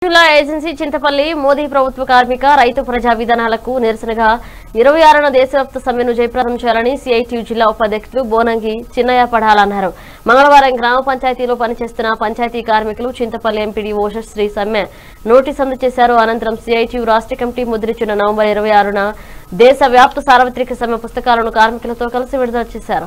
జిల్లా ఏజెన్సీ చింతపల్లి మోదీ ప్రభుత్వ కార్మిక రైతు ప్రజా విధానాలకు నిరసనగా ఇరవై ఆరున దేశవ్యాప్త సమ్మెను జయప్రదం చేయాలని సిఐటియు జిల్లా ఉపాధ్యక్షులు బోనంగి చిన్నయ్య పడాలన్నారు మంగళవారం గ్రామ పంచాయతీలో పనిచేస్తున్న పంచాయతీ కార్మికులు చింతపల్లి ఎంపీడీ ఓషశ్రీ సమ్మె నోటీస్ అందజేశారు అనంతరం సిఐటియు రాష్ట్ర కమిటీ ముద్రించిన నవంబర్ ఇరవై ఆరున దేశవ్యాప్త సార్వత్రిక సమ్మె పుస్తకాలను కార్మికులతో కలిసి విడుదల చేశారు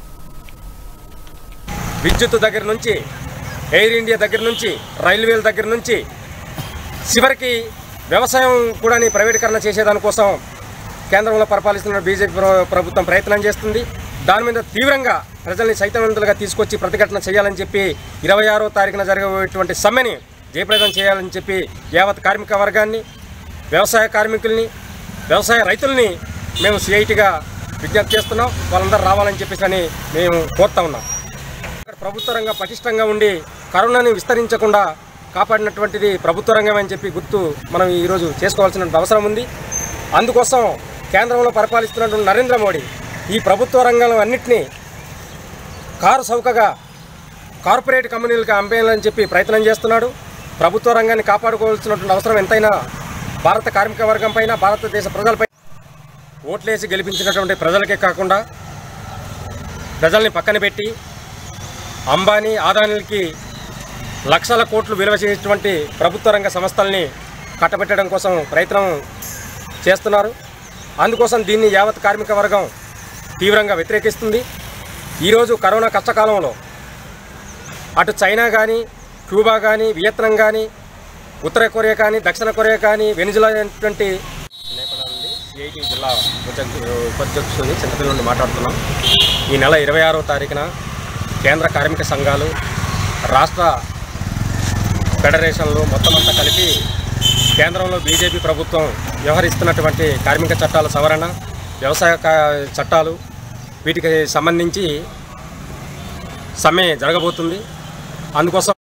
విద్యుత్ దగ్గర నుంచి ఎయిర్ ఇండియా దగ్గర నుంచి రైల్వేల దగ్గర నుంచి చివరికి వ్యవసాయం కూడా ప్రైవేటీకరణ చేసేదానికోసం కేంద్రంలో పరిపాలిస్తున్న బీజేపీ ప్ర- ప్రభుత్వం ప్రయత్నం చేస్తుంది దాని మీద తీవ్రంగా ప్రజల్ని చైతన్యవంతులుగా తీసుకొచ్చి ప్రతిఘటన చేయాలని చెప్పి ఇరవై ఆరో తారీఖున జరగబోయేటువంటి సమ్మెని జయప్రదం చేయాలని చెప్పి యావత్ కార్మిక వర్గాన్ని వ్యవసాయ కార్మికుల్ని వ్యవసాయ రైతుల్ని మేము సిఐటిగా విజ్ఞప్తి చేస్తున్నాం వాళ్ళందరూ రావాలని చెప్పేసి అని మేము కోరుతా ఉన్నాం ఇక్కడ ప్రభుత్వ రంగం పటిష్టంగా ఉండి కరోనాని విస్తరించకుండా కాపాడినటువంటిది ప్రభుత్వ రంగం అని చెప్పి గుర్తు మనం ఈరోజు చేసుకోవాల్సిన అవసరం ఉంది అందుకోసం కేంద్రంలో పరిపాలిస్తున్నటువంటి నరేంద్ర మోడీ ఈ ప్రభుత్వ రంగం అన్నింటినీ కారు చౌకగా కార్పొరేట్ కంపెనీలకు అమ్మేయాలని చెప్పి ప్రయత్నం చేస్తున్నాడు ప్రభుత్వ రంగాన్ని కాపాడుకోవాల్సినటువంటి అవసరం ఎంతైనా భారత కార్మిక వర్గం పైన భారతదేశ ప్రజలపై ఓట్లేసి గెలిపించినటువంటి ప్రజలకే కాకుండా ప్రజల్ని పక్కన పెట్టి అంబానీ ఆదానీలకి లక్షల కోట్లు విలువ చేసేటువంటి ప్రభుత్వ రంగ సంస్థల్ని కట్టబెట్టడం కోసం ప్రయత్నం చేస్తున్నారు అందుకోసం దీన్ని యావత్ కార్మిక వర్గం తీవ్రంగా వ్యతిరేకిస్తుంది ఈరోజు కరోనా కష్టకాలంలో అటు చైనా కానీ క్యూబా కానీ వియత్నాం కానీ ఉత్తర కొరియా కానీ దక్షిణ కొరియా కానీ వెనిజులా అనేటువంటి నేపాల్ నుండి సిఐటి జిల్లా ఉపాధ్యక్షు- ఉపాధ్యక్షుడు చింతపల్లి నుండి మాట్లాడుతున్నాం ఈ నెల ఇరవై ఆరో తారీఖున కేంద్ర కార్మిక సంఘాలు రాష్ట్ర ఫెడరేషన్లు మొత్తం అంతా కలిపి కేంద్రంలో బీజేపీ ప్రభుత్వం వ్యవహరిస్తున్నటువంటి కార్మిక చట్టాల సవరణ వ్యవసాయ కా- చట్టాలు వీటికి సంబంధించి సమ్మె జరగబోతుంది అందుకోసం